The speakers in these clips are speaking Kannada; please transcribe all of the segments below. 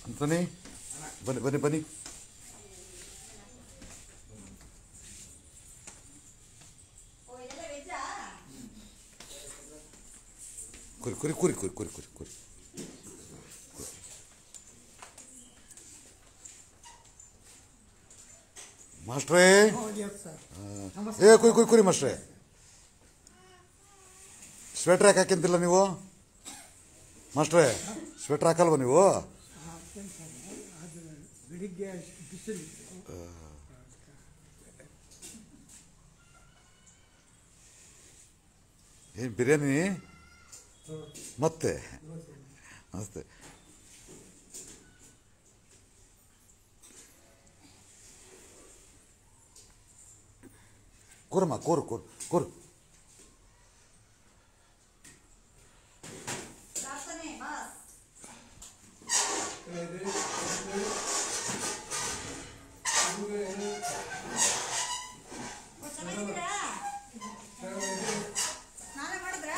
ಅಂತಾನೆ ಬನ್ನಿ ಬನ್ನಿ ಬನ್ನಿ ಕುರಿ ಕುರಿ ಕುರಿ ಕುರಿ ಕುರಿ ಕುರಿ ಕುರಿ ಮಾಸ್ಟ್ರೇ ಏ ಕುರಿ ಕುರಿ ಕುರಿ ಮಾಸ್ಟ್ರೇ ಸ್ವೆಟ್ರ್ ಯಾಕೆ ಹಾಕಿಂತಿಲ್ಲ ನೀವು ಮಾಸ್ಟ್ರೇ ಸ್ವೆಟ್ರ್ ಹಾಕಲ್ವ ನೀವು ಅದು ಬೆಳಿಗ್ಗೆ ಬಿಸಿಲಿತ್ತು ಏನು ಬಿರಿಯಾನಿ ಮತ್ತೆ ನಮಸ್ತೆ ಕೂರಮ್ಮ ಕೂರು ಕೂರು ಕೂರು ಸ್ನಾನ ಮಾಡಿದ್ರಾ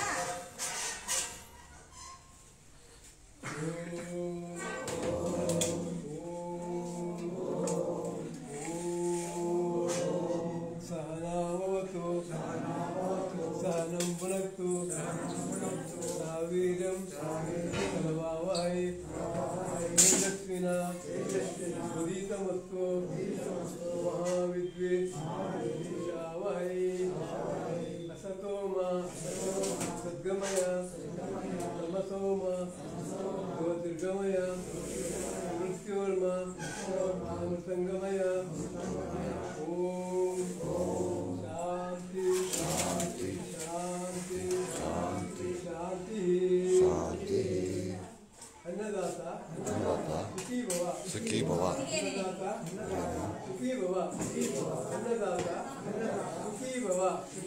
ಸಹನಾವತು ಸಹನಂ ಪುನಕ್ತು ಸಾವಿರಂ ಸಲವಾವಾಯಿ ತೇಜಸ್ವಿನ ಉದೀತಮಸ್ತು ಮಹಾವಿದ್ವೆ ಶಾವಾಯಿ ಅಸತೋಮ ಸದ್ಗಮಯ ತಮಸೋಮ ಜ್ಯೋತಿರ್ಗಮಯ ಮೃತ್ಯೋರ್ಮ ಸಂಗಮಯ ಓಂ ಶಾಂತಿ ಶಾಂತಿ ಶಾಂತಿ ಶಾಂತಿ ಶಾಂತಿ ಶಾಂತಿ ಅನ್ನದಾತ ಅನ್ನದಾತ ಸುಖೀ ಭವ ಸುಖೀ ಭವ ಅನ್ನದಾತ ಸುಖೀ ಭವ ಅನ್ನದಾತ ಸುಖೀ ಭವ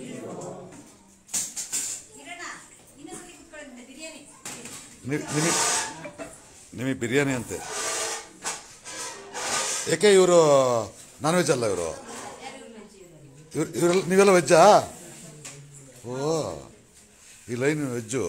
ಇರೋಣ ಇನ್ನೊಂದ್ಸಲಿ ಕುತ್ಕೊಳ್ಳಿ ಬಿರಿಯಾನಿ ನಿ- ನಿಮಗೆ ನಿಮಗೆ ಬಿರಿಯಾನಿ ಅಂತೆ ಏಕೆ ಇವರು ನಾನ್ ವೆಜ್ ಅಲ್ಲ ಇವರು ಇವ್ರು ಇವರೆಲ್ಲ ನೀವೆಲ್ಲ ವೆಜ್ಜಾ ಓ ಈ ಲೈನ್ ವೆಜ್ಜು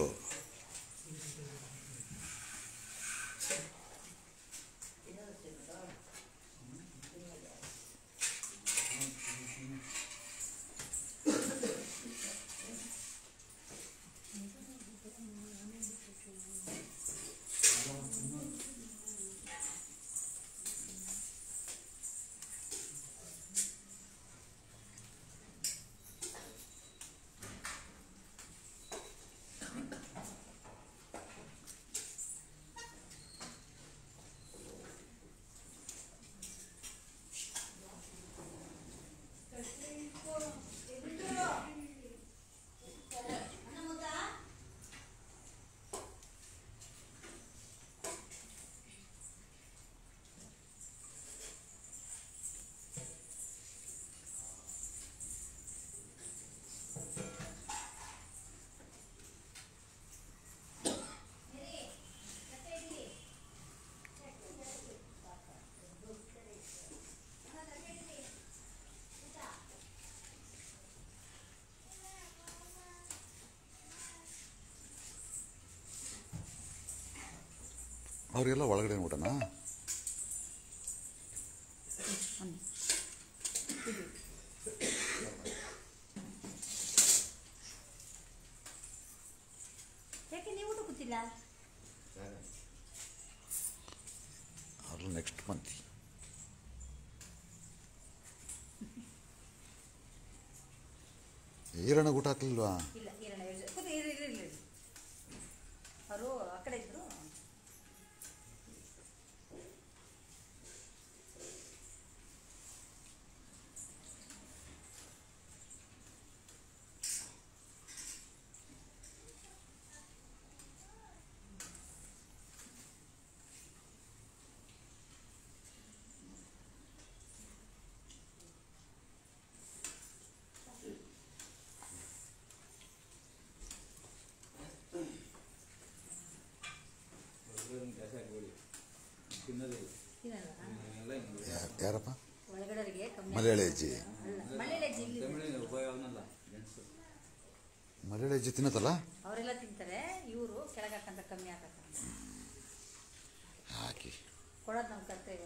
ಅವರಿಗೆಲ್ಲ ಒಳಗಡೆ ಊಟನಾ ಯಾಕೆ ನೀವು ಊಟ ಕೂತಿಲ್ಲ ಅವ್ರು ನೆಕ್ಸ್ಟ್ ಮಂತ್ ಈರಣ್ಣ ಊಟ ಹಾಕ್ಲಿಲ್ವಾ ಇಲ್ಲ ಇರೋಣ ಕೂತು ಇರಿ ಇರಿ ಇರಿ ಅವರು ಆ ಕಡೆ ಇದ್ರು ತಿನ್ನಲ್ಲ ಯಾ- ಯಾರಪ್ಪ ಒಳಗಡೆಗೆ ಕಮ್ಮಿ ಮಲಯಾಳಿ ಅಜ್ಜಿ ಅಲ್ಲ ಮಳೆಲೆ ಜಿಲ್ಲಿ ಮಲಯಾಳಿ ಅಜ್ಜಿ ತಿನ್ನತ್ತಲ್ಲ ಅವರೆಲ್ಲ ತಿಂತಾರೆ ಇವರು ಕೆಳಗೆ ಹಾಕಂತ ಕಮ್ಮಿ ಹಾಕಂತ ಹಾಕಿ ಕೊಡೋದು ನಮ್ಮ ಕರ್ತವ್ಯ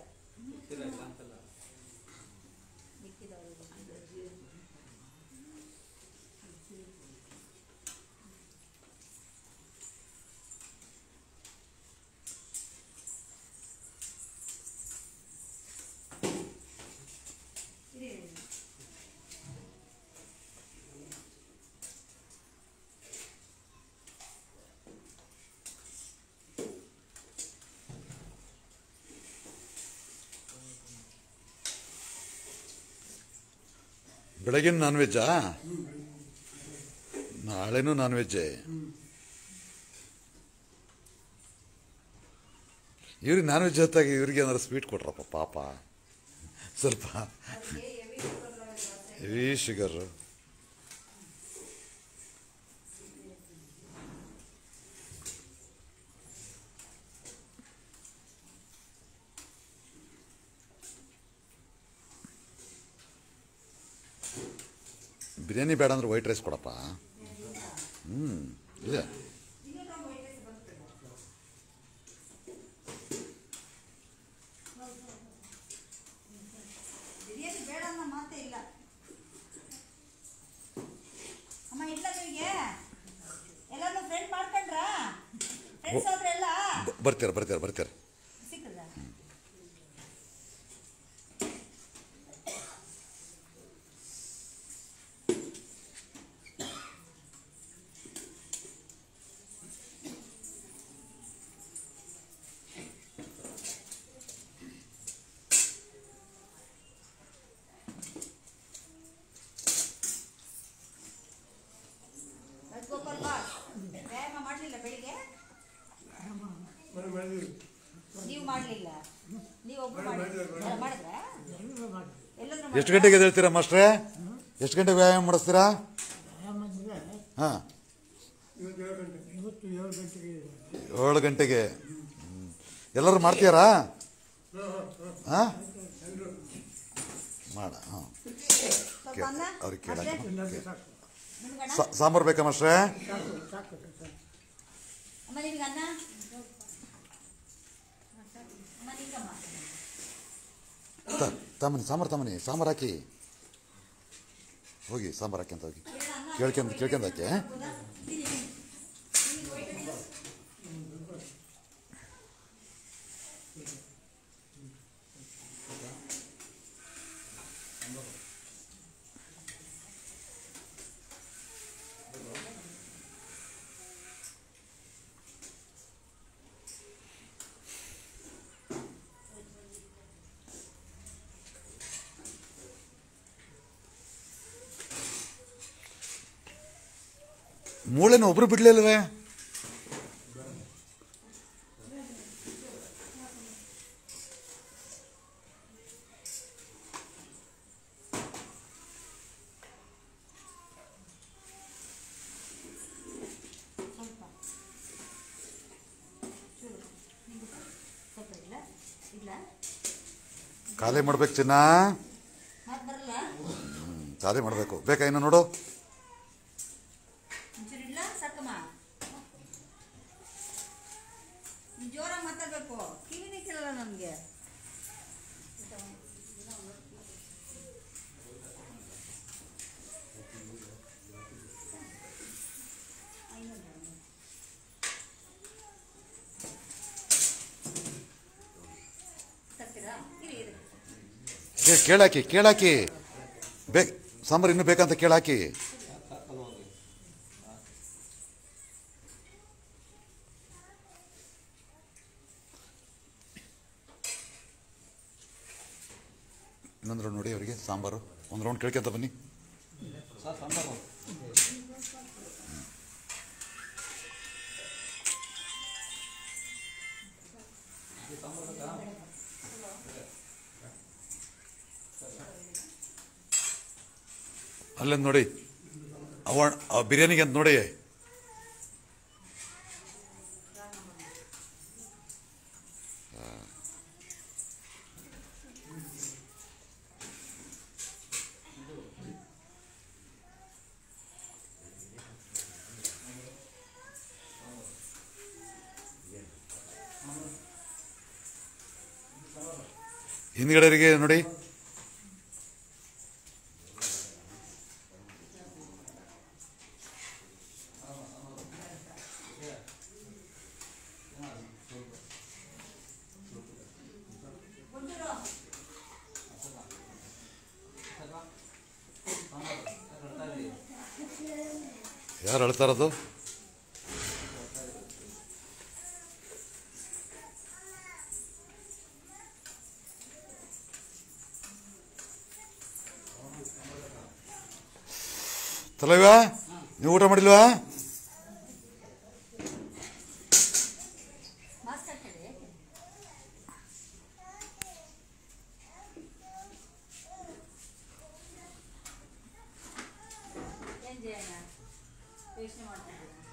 ಮಿಕ್ಕಿದವ್ರಿಗೆ ಇರಿ, ಇರಿ, ಇರಿ. ಬೆಳಗಿನ ನಾನ್ ವೆಜ್ಜಾ ನಾಳೆನೂ ನಾನ್ ವೆಜ್ಜೇ ಇವ್ರಿಗೆ ನಾನ್ ವೆಜ್ ಹೊತ್ತಾಗಿ ಇವ್ರಿಗೆ ಏನಾದ್ರು ಸ್ವೀಟ್ ಕೊಟ್ರಪ್ಪ ಪಾಪ ಸ್ವಲ್ಪ ಅವ್ರಿಗೆ heavy sugar level ಜಾಸ್ತಿ. ಹೆವಿ ಶುಗರ್ ಬಿರಿಯಾನಿ ಬೇಡ ಅಂದ್ರೆ ವೈಟ್ ರೈಸ್ ಕೊಡಪ್ಪ ಹ್ಞೂ ಇದೆ ಬಿರಿಯಾನಿ ಬೇಡ ಅನ್ನೋ ಮಾತೇ ಇಲ್ಲ ಅಮ್ಮ ಇಲ್ಲ ನಿಮಗೆ ಎಲ್ಲಾನು ಫ್ರೆಂಡ್ ಮಾಡ್ಕೊಂಡ್ರಾ ಫ್ರೆಂಡ್ಸ್ ಹೋದ್ರೆ ಎಲ್ಲ ಬ- ಬರ್ತೀರ ಬರ್ತೀರ ಬರ್ತೀರ ಸಿಕ್ಕದ ಗೋಪಾಲ್ ಬಾ ವ್ಯಾಯಾಮ ಮಾಡಲಿಲ್ಲ ಬೆಳಿಗ್ಗೆ ಮನೆ ಮಾಡಿದ್ವಿ ನೀವು ಮಾಡಲಿಲ್ಲ ನೀವು ಒಬ್ರು ಮಾಡಿದ್ರು, ಮಾಡಿದ್ರ ಎಲ್ಲರೂ ಎಷ್ಟು ಗಂಟೆಗೆ ಎದ್ದೇಳ್ತೀರಾ ಮಾಸ್ಟ್ರೇ ಎಷ್ಟು ಗಂಟೆಗೆ ವ್ಯಾಯಾಮ ಮಾಡಿಸ್ತೀರಾ ಹಾಂ ಇವತ್ತು ಏಳು ಗಂಟೆ ಇವತ್ತು ಏಳು ಗಂಟೆಗೆ ಏಳು ಗಂಟೆಗೆ ಹ್ಮ್. ಎಲ್ಲರೂ ಮಾಡ್ತೀಯಾರಾ ಹಾಂ ಹಾಂ ಹಾಂ ಹಾಂ ಎಲ್ಲರೂ ಮಾಡ ಹಾಂ ಸ್ವಲ್ಪ ಅನ್ನ ಅವ್ರಿಗೆ ಕೇಳಕ್ಕೆ ಅಷ್ಟೇ? ಎಲ್ಲರಿಗೂ ಸಾಕು ನಿಮ್ಗಣ್ಣ ಸಾ- ಸಾಂಬಾರು ಬೇಕಾ ಮಾಸ್ಟ್ರೇ ಸಾಕು ಸಾಕು ಸಾಕು ಅಮ್ಮ ನಿಮ್ಗೆ ಅನ್ನ ಅಮ್ಮ ನಿಂಗಮ್ಮ ತ- ತಮ್ಮನಿ ಸಾಂಬಾರು ತಮ್ಮನಿ ಸಾಂಬಾರು ಹಾಕಿ ಹೋಗಿ ಸಾಂಬಾರು ಹಾಕಿ ಅಂತ ಹೋಗಿ ಕೇಳ್ಕೊಂಡ್ ಕೇಳ್ಕೊಂಡ್ ಹಾಕಿ ಮೂಳೆನ ಒಬ್ರು ಬಿಡ್ಲಿಲ್ವೇ ಸ್ವಲ್ಪ ಚೂರು ನಿಂಗು ಸ್ವಲ್ಪ ಇಲ್ಲ ಇಲ್ಲ ಖಾಲಿ ಮಾಡ್ಬೇಕು ಚಿನ್ನ ಮತ್ತೆ ಬರಲ್ಲ ಹ್ಮ್, ಖಾಲಿ ಮಾಡಬೇಕು ಬೇಕಾ ಇನ್ನು ನೋಡು ಒಂಚೂರು ಇಲ್ಲ ಸಾಕಮ್ಮ ನೀನ್ ಜೋರಾಗಿ ಮಾತಾಡ್ಬೇಕು ಕಿವಿನೇ ಕೇಳಲ್ಲ ನಮಗೆ ತರ್ತೀರಾ ಇರಿ ಇರಿ ಕೇ- ಕೇಳಾಕಿ ಕೇಳಾಕಿ ಬೇ ಸಾಂಬಾರು ಇನ್ನೂ ಬೇಕಂತ ಕೇಳಾಕಿ ಇನ್ನೊಂದು ರೌಂಡ್ ನೋಡಿ ಅವರಿಗೆ ಸಾಂಬಾರು ಒಂದು ರೌಂಡ್ ಕೇಳ್ಕೊಂತ ಬನ್ನಿ ಅಲ್ಲೊಂದು ನೋಡಿ ಅವ ಆ ಬಿರಿಯಾನಿಗೆ ಅಂತ ನೋಡಿ ಹಿಂದ್ಗಡೆಯವರಿಗೆ ನೋಡಿ ಯಾರು ಅಳ್ತಾ ಇರೋದು ತಲವ್ಯಾ ನೀವು ಊಟ ಮಾಡಿಲ್ವಾ ಮಾಸ್ಕ್ ಹಾಕೊಳ್ಳಿ ಏನು ಜಯಣ್ಣ ಯೋಚನೆ ಮಾಡ್ತಿದ್ದೀರಾ